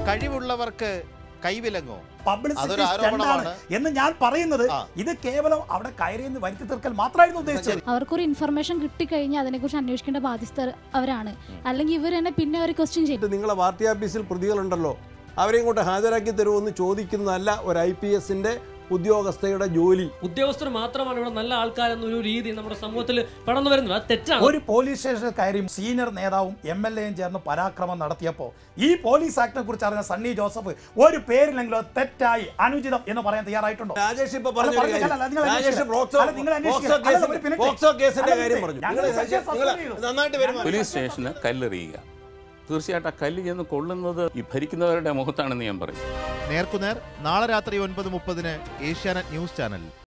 കഴിവുള്ളവർക്ക് കൈവിലങ്ങോ publicity അതൊരു സ്റ്റണ്ടാണ് ആരോപണമാണ്. എന്ന് ഞാൻ പറയുന്നത് ആ. ഇത് കേവലം അവിടെ കയറിയെന്ന് വരുത്തി തീർക്കൽ മാത്രമായിരുന്നു ഉദ്ദേശിച്ചത് അവർക്കൊരു ഇൻഫർമേഷൻ കിട്ടിക്കഴിഞ്ഞാൽ അതിനെക്കുറിച്ച് അന്വേഷിക്കേണ്ട ബാധ്യസ്ഥ അവരാണ് അല്ലെങ്കിൽ ഇവർ തന്നെ പിന്നെ അവർ ക്വസ്റ്റ്യൻ ചെയ്യും എന്നിട്ട് നിങ്ങളെ പാർട്ടി ഓഫീസിൽ പ്രതികളുണ്ടല്ലോ അവരെ ഇങ്ങോട്ട് ഹാജരാക്കി തരുമെന്ന് ചോദിക്കുന്നതല്ല ഒരു ഐ പി എസിന്റെ ഉദ്യോഗസ്ഥയുടെ ജോലി ഉദ്യോഗസ്ഥർ മാത്രമാണ് ഇവിടെ നല്ല ആൾക്കാരെന്നൊരു രീതി നമ്മുടെ സമൂഹത്തിൽ കടന്നു വരുന്നത് അത് തെറ്റാണ് ഒരു പോലീസ് സ്റ്റേഷനിൽ കയറി സീനിയർ നേതാവും എം എൽ എയും ചേർന്ന് പരാക്രമം നടത്തിയപ്പോൾ ഈ പോലീസ് ആക്ടിനെ കുറിച്ച് അറിഞ്ഞ സണ്ണി ജോസഫ് ഒരു പേരിലെങ്കിലും അത് തെറ്റായി അനുചിതം എന്ന് പറയാൻ തയ്യാറായിട്ടുണ്ടോ രാജേഷ് ഇപ്പൊ അല്ല, പറഞ്ഞ പറഞ്ഞ- അല്ല, അല്ല, നിങ്ങൾ രാജേഷ് അന്വേഷിക്കുക. പോക്സോ അല്ല, നിങ്ങൾ അന്വേഷിക്കുക. പോക്സോ അല്ല, കേസിന്റെ- ഒരു minute. പോക്സോ കേസിന്റെ അല്ല, കാര്യം minute. പറഞ്ഞു ഞങ്ങൾ നിങ്ങൾ സസ്യം നിങ്ങൾ സസ്യം ചെയ്തു. നന്നായിട്ട് പെരുമാറി പോലീസ് സ്റ്റേഷന് കല്ലെറിയുക തീർച്ചയായിട്ടും ആ കല്ല് ചെന്ന് കൊള്ളുന്നത് ഈ ഭരിക്കുന്നവരുടെ മുഖത്താണെന്ന് ഞാൻ പറയും നേർക്കുനേർ നാളെ രാത്രി ഒൻപത് മുപ്പതിന് ഏഷ്യാനെറ്റ് ന്യൂസ് ചാനൽ